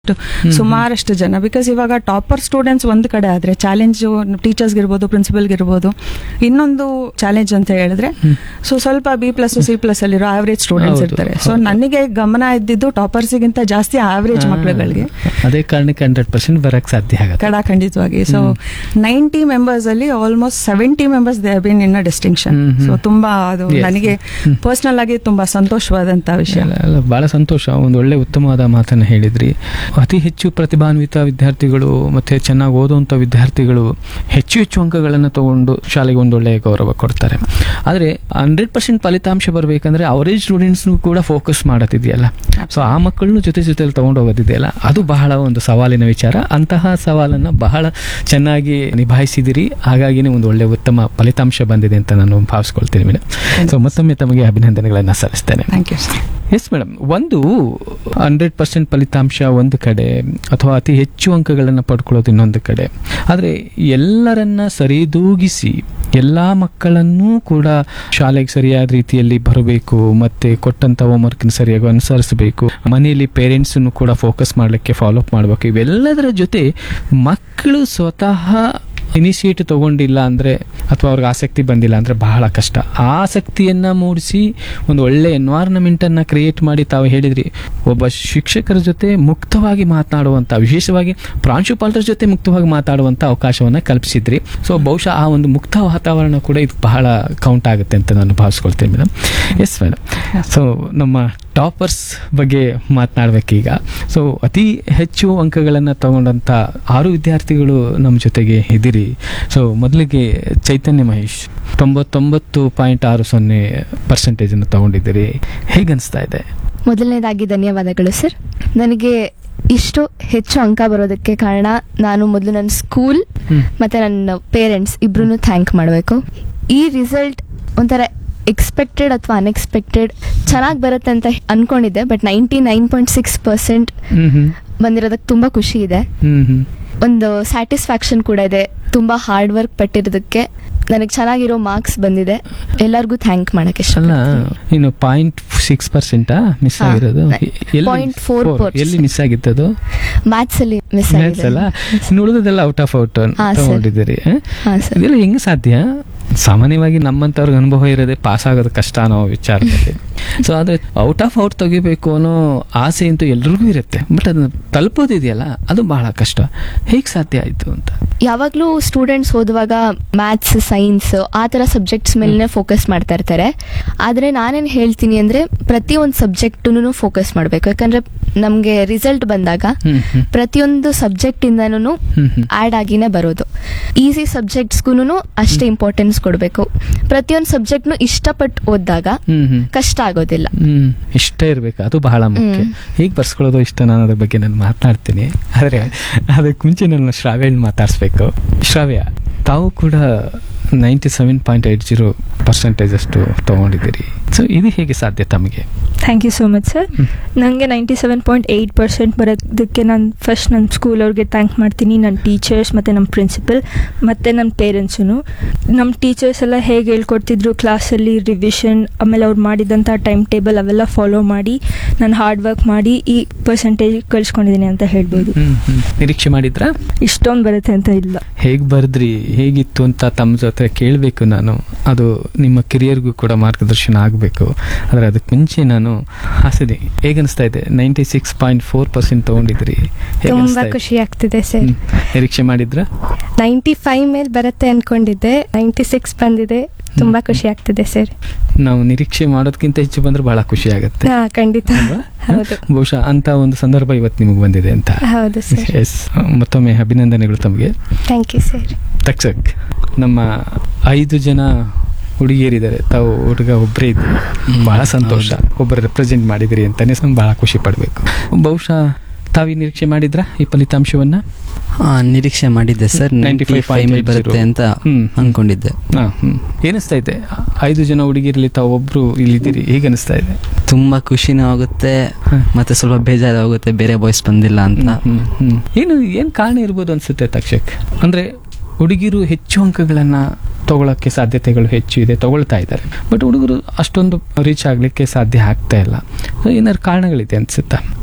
ಸುಮಾರಷ್ಟು ಜನ ಬಿಕಾಸ್ ಇವಾಗ ಟಾಪರ್ ಸ್ಟೂಡೆಂಟ್ಸ್ ಒಂದು ಕಡೆ ಆದ್ರೆ ಚಾಲೆಂಜ್ ಟೀಚರ್ಸ್ ಇರ್ಬೋದು ಪ್ರಿನ್ಸಿಪಲ್ ಇರ್ಬೋದು ಇನ್ನೊಂದು ಚಾಲೆಂಜ್ ಅಂತ ಹೇಳಿದ್ರೆ ಸೊ ಸ್ವಲ್ಪ ಬಿ ಪ್ಲಸ್ ಸಿ ಪ್ಲಸ್ ಅಲ್ಲಿರೋ ಆವರೇಜ್ ಸ್ಟೂಡೆಂಟ್ಸ್ ಹೌದು, ಇರ್ತಾರೆ ಸೊ ಹೌದು. ನನಗೆ ಗಮನ ಇದ್ದಿದ್ದು ಟಾಪರ್ಸ್ಗಿಂತ ಜಾಸ್ತಿ ಆವರೇಜ್ ಮಕ್ಕಳುಗಳಿಗೆ ಅದೇ ಕಾರಣಕ್ಕೆ ಹಂಡ್ರೆಡ್ ಪರ್ಸೆಂಟ್ ಬರಕ್ ಸಾಧ್ಯ ಆಗತ್ತೆ ಕಡ ಖಂಡಿತವಾಗಿ ಸೊ ನೈಂಟಿ ಮೆಂಬರ್ಸ್ ಅಲ್ಲಿ almost seventy members they been in distinction hmm, hmm. So ತುಂಬಾ ಅದು Yes. ನನಗೆ ಪರ್ಸನಲ್ ಆಗಿ ತುಂಬಾ ಸಂತೋಷವಾದಂತ ವಿಷಯ ಅಲ್ಲ, ಅಲ್ಲ, ಬಹಳ ಸಂತೋಷ ಒಂದು ಒಳ್ಳೆ ಉತ್ತಮವಾದ ಮಾತನ್ನ ಹೇಳಿದ್ರಿ ಅತಿ ಹೆಚ್ಚು ಪ್ರತಿಭಾನ್ವಿತ ವಿದ್ಯಾರ್ಥಿಗಳು ಮತ್ತೆ ಚೆನ್ನಾಗಿ ಓದುವಂತ ವಿದ್ಯಾರ್ಥಿಗಳು ಹೆಚ್ಚು ಹೆಚ್ಚು ಅಂಕಗಳನ್ನು ತಗೊಂಡು ಶಾಲೆಗೆ ಒಂದು ಒಳ್ಳೆಯ ಗೌರವ ಕೊಡ್ತಾರೆ ಆದರೆ ಹಂಡ್ರೆಡ್ ಪರ್ಸೆಂಟ್ ಫಲಿತಾಂಶ ಬರಬೇಕಂದ್ರೆ ಅವರೇಜ್ ಸ್ಟೂಡೆಂಟ್ಸ್ ಕೂಡ ಫೋಕಸ್ ಮಾಡತ್ತಿದೆಯಲ್ಲ ಸೊ ಆ ಮಕ್ಕಳನ್ನು ಜೊತೆ ಜೊತೆಲಿ ತಗೊಂಡು ಹೋಗೋದಿದೆಯಲ್ಲ ಅದು ಬಹಳ ಒಂದು ಸವಾಲಿನ ವಿಚಾರ ಅಂತಹ ಸವಾಲನ್ನ ಬಹಳ ಚೆನ್ನಾಗಿ ನಿಭಾಯಿಸಿದಿರಿ ಹಾಗಾಗಿನೇ ಒಂದು ಒಳ್ಳೆ ಉತ್ತಮ ಫಲಿತಾಂಶ ಬಂದಿದೆ ಅಂತ ನಾನು ಭಾವಿಸ್ಕೊಳ್ತೀನಿ ಮೇಡಮ್ ಸೊ ಮತ್ತೊಮ್ಮೆ ತಮಗೆ ಅಭಿನಂದನೆಗಳನ್ನು ಸಲ್ಲಿಸ್ತೇನೆ thank you sir yes madam ಒಂದು ಹಂಡ್ರೆಡ್ ಪರ್ಸೆಂಟ್ ಫಲಿತಾಂಶ ಒಂದು ಕಡೆ ಅಥವಾ ಅತಿ ಹೆಚ್ಚು ಅಂಕಗಳನ್ನು ಪಡ್ಕೊಳ್ಳೋದು ಇನ್ನೊಂದು ಕಡೆ ಆದರೆ ಎಲ್ಲರನ್ನ ಸರಿದೂಗಿಸಿ ಎಲ್ಲ ಮಕ್ಕಳನ್ನೂ ಕೂಡ ಶಾಲೆಗೆ ಸರಿಯಾದ ರೀತಿಯಲ್ಲಿ ಬರಬೇಕು ಮತ್ತೆ ಕೊಟ್ಟಂತ ಹೋಮ್ವರ್ಕ್ನ ಸರಿಯಾಗಿ ಅನುಸರಿಸಬೇಕು ಮನೆಯಲ್ಲಿ ಪೇರೆಂಟ್ಸನ್ನು ಕೂಡ ಫೋಕಸ್ ಮಾಡಲಿಕ್ಕೆ ಫಾಲೋ ಅಪ್ ಮಾಡಬೇಕು ಇವೆಲ್ಲದರ ಜೊತೆ ಮಕ್ಕಳು ಸ್ವತಃ ಇನಿಷಿಯೇಟಿವ್ ತಗೊಂಡಿಲ್ಲ ಅಂದರೆ ಅಥವಾ ಅವ್ರಿಗೆ ಆಸಕ್ತಿ ಬಂದಿಲ್ಲ ಅಂದರೆ ಬಹಳ ಕಷ್ಟ ಆ ಆಸಕ್ತಿಯನ್ನು ಮೂಡಿಸಿ ಒಂದು ಒಳ್ಳೆ ಎನ್ವೈರ್ನಮೆಂಟನ್ನು ಕ್ರಿಯೇಟ್ ಮಾಡಿ ತಾವು ಹೇಳಿದ್ರಿ ಒಬ್ಬ ಶಿಕ್ಷಕರ ಜೊತೆ ಮುಕ್ತವಾಗಿ ಮಾತನಾಡುವಂಥ ವಿಶೇಷವಾಗಿ ಪ್ರಾಂಶುಪಾಲರ ಜೊತೆ ಮುಕ್ತವಾಗಿ ಮಾತಾಡುವಂಥ ಅವಕಾಶವನ್ನು ಕಲ್ಪಿಸಿದ್ರಿ ಸೊ ಬಹುಶಃ ಆ ಒಂದು ಮುಕ್ತ ವಾತಾವರಣ ಕೂಡ ಇದು ಬಹಳ ಕೌಂಟ್ ಆಗುತ್ತೆ ಅಂತ ನಾನು ಭಾವಿಸ್ಕೊಳ್ತೇನೆ ಮೇಡಮ್ ಎಸ್ ಮೇಡಮ್ ಸೊ ನಮ್ಮ ಟಾಪರ್ಸ್ ಬಗ್ಗೆ ಮಾತನಾಡ್ಬೇಕೀಗ ಸೊ ಅತಿ ಹೆಚ್ಚು ಅಂಕಗಳನ್ನು ತಗೊಂಡಂಥ ಆರು ವಿದ್ಯಾರ್ಥಿಗಳು ನಮ್ಮ ಜೊತೆಗೆ ಇದ್ದೀರಿ ಸೊ ಮೊದಲಿಗೆ ಚೈತನ್ಯ ಮಹೇಶ್ ತೊಂಬತ್ತೊಂಬತ್ತು ಪಾಯಿಂಟ್ ಆರು ಸೊನ್ನೆ ಪರ್ಸೆಂಟೇಜನ್ನು ತಗೊಂಡಿದ್ದೀರಿ ಹೇಗನ್ನಿಸ್ತಾ ಇದೆ ಮೊದಲನೇದಾಗಿ ಧನ್ಯವಾದಗಳು ಸರ್ ನನಗೆ ಇಷ್ಟು ಹೆಚ್ಚು ಅಂಕ ಬರೋದಕ್ಕೆ ಕಾರಣ ನಾನು ಮೊದಲು ನನ್ನ ಸ್ಕೂಲ್ ಹ್ಮ್. ಮತ್ತೆ ನನ್ನ ಪೇರೆಂಟ್ಸ್ ಇಬ್ರು ಥ್ಯಾಂಕ್ ಮಾಡಬೇಕು ಈ ರಿಸಲ್ಟ್ ಒಂಥರ ಎಕ್ಸ್ಪೆಕ್ಟೆಡ್ ಅಥವಾ ಅನ್ಎಕ್ಸ್ಪೆಕ್ಟೆಡ್ ಚೆನ್ನಾಗಿ ಬರುತ್ತೆ ಅಂತ ಅನ್ಕೊಂಡಿದ್ದೆ but ninety nine point six percent hmm hmm ಬಂದಿರೋದಕ್ಕೆ ತುಂಬ ಖುಷಿ ಇದೆ ಹ್ಮ್ ಹ್ಮ್ ಒಂದು ಸ್ಯಾಟಿಸ್ಫ್ಯಾಕ್ಷನ್ ಕೂಡ ಇದೆ ತುಂಬ ಹಾರ್ಡ್ ವರ್ಕ್ ಪಟ್ಟಿರೋದಕ್ಕೆ ನನಗೆ ಚೆನ್ನಾಗಿರೋ ಮಾರ್ಕ್ಸ್ ಬಂದಿದೆ ಎಲ್ಲರಿಗೂ ಥ್ಯಾಂಕ್ ಮಾಡಕ್ಕೆ ಅಲ್ಲ ಇಷ್ಟ ಇನ್ನು ಪಾಯಿಂಟ್ ಸಿಕ್ಸ್ ಪರ್ಸೆಂಟಾ ಮಿಸ್ ಹಾ, ಆಗಿರೋದು ನ- ಎಲ್ಲಿ point four four. percent. ಎಲ್ಲಿ ಮಿಸ್ ಆಗಿತ್ತದು ಮ್ಯಾಥ್ಸ್ ಅಲ್ಲಿ ಮಿಸ್ ಮ್ಯಾಥ್ಸ್ ಅಲ್ಲ ಆಗಿದೆ ಇನ್ನು ಉಳಿದದೆಲ್ಲ ಔಟ್ ಆಫ್ ಔಟ್ ಹಾ, sir. ತಗೊಂಡಿದ್ದೀರಿ ಹ? ಹಾ ಸರ್ ಇದೆಲ್ಲ ಹೆಂಗ್ ಸಾಧ್ಯ ಸಾಮಾನ್ಯವಾಗಿ ನಮ್ಮಂತವ್ರಿಗೆ ಅನುಭವ ಇರೋದೇ ಪಾಸ್ ಆಗೋದು ಕಷ್ಟ ಅನ್ನೋ ವಿಚಾರದಲ್ಲಿ ಸೊ ಆದ್ರೆ ಔಟ್ ಆಫ್ ಔಟ್ ತೆಗಿಬೇಕು ಅನ್ನೋ ಆಸೆ ಅಂತೂ ಎಲ್ರಿಗೂ ಇರುತ್ತೆ ಬಟ್ ಅದನ್ನ ತಲುಪೋದಿದೆಯಲ್ಲ ಅದು ಬಹಳ ಕಷ್ಟ ಹೇಗ್ ಸಾಧ್ಯ ಆಯ್ತು ಅಂತ ಯಾವಾಗಲೂ ಸ್ಟೂಡೆಂಟ್ಸ್ ಓದುವಾಗ ಮ್ಯಾಥ್ಸ್ ಸೈನ್ಸ್ ಆ ಥರ ಸಬ್ಜೆಕ್ಟ್ಸ್ ಮೇಲೇ ಫೋಕಸ್ ಮಾಡ್ತಾ ಇರ್ತಾರೆ ಆದರೆ ನಾನೇನು ಹೇಳ್ತೀನಿ ಅಂದರೆ ಪ್ರತಿಯೊಂದು ಸಬ್ಜೆಕ್ಟೂ ಫೋಕಸ್ ಮಾಡಬೇಕು ಯಾಕಂದರೆ ನಮಗೆ ರಿಸಲ್ಟ್ ಬಂದಾಗ ಹ್ಮ್ ಹ್ಮ್ ಪ್ರತಿಯೊಂದು ಸಬ್ಜೆಕ್ಟಿಂದನೂ ಹ್ಮ್ ಹ್ಮ್ ಆ್ಯಡ್ ಆಗಿನೇ ಬರೋದು ಈಸಿ ಸಬ್ಜೆಕ್ಟ್ಸ್ಗೂ ಅಷ್ಟೇ ಇಂಪಾರ್ಟೆನ್ಸ್ ಕೊಡಬೇಕು ಪ್ರತಿಯೊಂದು ಸಬ್ಜೆಕ್ಟ್ನು ಇಷ್ಟಪಟ್ಟು ಓದಿದಾಗ ಹ್ಮ್ ಹ್ಮ್ ಕಷ್ಟ ಆಗೋದಿಲ್ಲ ಹ್ಮ್ ಇಷ್ಟ ಇರ್ಬೇಕು ಅದು ಬಹಳ ಮುಖ್ಯ ಹ್ಮ್. ಹೇಗೆ ಬರ್ಸ್ಕೊಳ್ಳೋದು ಇಷ್ಟ ನಾನು ಅದ್ರ ಬಗ್ಗೆ ನಾನು ಮಾತನಾಡ್ತೀನಿ ಆದರೆ ಅದಕ್ಕೆ ಮುಂಚೆ ನನ್ನ ಶ್ರಾವ್ಯ ಮಾತಾಡಿಸ್ಬೇಕು ಶ್ರಾವ್ಯ ತಾವು ಕೂಡ ninety seven point eight zero percentage ಅಷ್ಟು ತೊಗೊಂಡಿದ್ದೀರಿ ಸೊ ಇದು ಹೇಗೆ ಸಾಧ್ಯ ತಮಗೆ thank you so much sir hmm. ನನಗೆ ninety seven point eight percent ಬರೋದಕ್ಕೆ ನಾನು ಫಸ್ಟ್ ನನ್ನ ಸ್ಕೂಲ್ ಅವ್ರಿಗೆ ಥ್ಯಾಂಕ್ ಮಾಡ್ತೀನಿ ನನ್ನ ಟೀಚರ್ಸ್ ಮತ್ತು ನಮ್ಮ ಪ್ರಿನ್ಸಿಪಲ್ ಮತ್ತು ನನ್ನ ಪೇರೆಂಟ್ಸು ನಮ್ಮ ಟೀಚರ್ಸ್ ಎಲ್ಲ ಹೇಗೆ ಹೇಳ್ಕೊಡ್ತಿದ್ರು ಕ್ಲಾಸಲ್ಲಿ ರಿವಿಷನ್ ಆಮೇಲೆ ಅವ್ರು ಮಾಡಿದಂಥ ಟೈಮ್ ಟೇಬಲ್ ಅವೆಲ್ಲ ಫಾಲೋ ಮಾಡಿ ನಾನು ಹಾರ್ಡ್ ವರ್ಕ್ ಮಾಡಿ ಈ ಪರ್ಸೆಂಟೇಜ್ ಕಳ್ಸ್ಕೊಂಡಿದ್ದೀನಿ ಅಂತ ಹೇಳ್ಬೋದು ಹ್ಮ್, ಹ್ಮ್. ನಿರೀಕ್ಷೆ ಮಾಡಿದ್ರಾ ಇಷ್ಟೊಂದು ಬರುತ್ತೆ ಅಂತ ಇಲ್ಲ ಹೇಗೆ ಬರೆದ್ರಿ ಹೇಗಿತ್ತು ಅಂತ ತಮ್ಮ ಜೊತೆ ಕೇಳಬೇಕು ನಾನು ಅದು ನಿಮ್ಮ ಕಿರಿಯರ್ಗೂ ಕೂಡ ಮಾರ್ಗದರ್ಶನ ಆಗಬೇಕು ಆದರೆ ಅದಕ್ಕೆ ಮುಂಚೆ ನಾನು ಹಾಸಿದೆ ಹೇಗನ್ನಿಸ್ತಾ ಇದೆ ninety six point four percent ತೊಗೊಂಡಿದ್ರಿ ತುಂಬಾ ಹೇಗನ್ನಿಸ್ತಾ ಇದೆ? ಖುಷಿ ಆಗ್ತಿದೆ ಸರ್ ಹ್ಮ್. ನಿರೀಕ್ಷೆ ಮಾಡಿದ್ರಾ ನೈಂಟಿ ಫೈವ್ ಮೇಲೆ ಬರುತ್ತೆ ಅನ್ಕೊಂಡಿದ್ದೆ ನೈಂಟಿ ಸಿಕ್ಸ್ ಬಂದಿದೆ ತುಂಬಾ ಖುಷಿ ಆಗ್ತಿದೆ ಸರ್ ನಾವು ನಿರೀಕ್ಷೆ ಮಾಡೋದಕ್ಕಿಂತ ಹೆಚ್ಚು ಬಂದ್ರೆ ಬಹಳ ಖುಷಿ ಆಗುತ್ತೆ ಹಾ ಖಂಡಿತ ಅಲ್ವಾ? ಹೌದು ಬಹುಶಃ ಅಂತ ಒಂದು ಸಂದರ್ಭ ಇವತ್ತು ನಿಮಗೆ ಬಂದಿದೆ ಅಂತ ಹೌದು ಸರ್ ಎಸ್ ಮತ್ತೊಮ್ಮೆ ಅಭಿನಂದನೆಗಳು ತಮಗೆ ಥ್ಯಾಂಕ್ ಯು ಸರ್ ತಕ್ಷಕ್ ನಮ್ಮ ಐದು ಜನ ಹುಡುಗಿಯರಿದ್ದಾರೆ ತಾವು ಹುಡುಗ ಒಬ್ಬರೇ ಇದ್ದೀರಿ ಬಹಳ ಸಂತೋಷ ಒಬ್ಬರು ರೆಪ್ರೆಸೆಂಟ್ ಮಾಡಿದಿರಿ ಅಂತಾನೆ ಸಹ ಬಹಳ ಖುಷಿ ಪಡಬೇಕು ಬಹುಶಃ ತಾವು ನಿರೀಕ್ಷೆ ಮಾಡಿದ್ರಾ ಈ ಫಲಿತಾಂಶವನ್ನ ಆ, ನಿರೀಕ್ಷೆ ಮಾಡಿದ್ದೆ ಸರ್ 95 ನೈಂಟಿ ಫೈವ್ ಮೇಲೆ ಬರುತ್ತೆ ಅಂತ ಹ್ಮ್. ಅನ್ಕೊಂಡಿದ್ದೆ ಹಾ, ಹ್ಮ್ ಏನಿಸ್ತಾ ಇದೆ ಐದು ಜನ ಹುಡುಗಿರಲ್ಲಿ ತಾವು ಒಬ್ರು ಇಲ್ಲಿದ್ದೀರಿ ಹೇಗೆ ಅನಿಸ್ತಾ ಇದೆ ತುಂಬಾ ಖುಷಿನೂ ಆಗುತ್ತೆ ಹ. ಮತ್ತೆ ಸ್ವಲ್ಪ ಬೇಜಾರಾಗುತ್ತೆ ಬೇರೆ ಬಾಯ್ಸ್ ಬಂದಿಲ್ಲ ಅಂತ ಹ್ಮ್, ಹ್ಮ್. ಏನು ಏನ್ ಕಾರಣ ಇರ್ಬೋದು ಅನ್ಸುತ್ತೆ ತಕ್ಷಕ್ ಅಂದ್ರೆ ಹುಡುಗಿರು ಹೆಚ್ಚು ಅಂಕಗಳನ್ನ ತಗೊಳಕ್ಕೆ ಸಾಧ್ಯತೆಗಳು ಹೆಚ್ಚು ಇದೆ ತಗೊಳ್ತಾ ಇದ್ದಾರೆ ಬಟ್ ಹುಡುಗರು ಅಷ್ಟೊಂದು ರೀಚ್ ಆಗ್ಲಿಕ್ಕೆ ಸಾಧ್ಯ ಆಗ್ತಾ ಇಲ್ಲ ಏನಾದ್ರು ಕಾರಣಗಳಿದೆ ಅನ್ಸುತ್ತಾ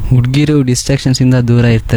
ಹುಡುಗಿರು ಡಿಸ್ಟ್ರಾಕ್ಷನ್ಸ್ ಇಂದ ದೂರ ಇರ್ತಾರೆ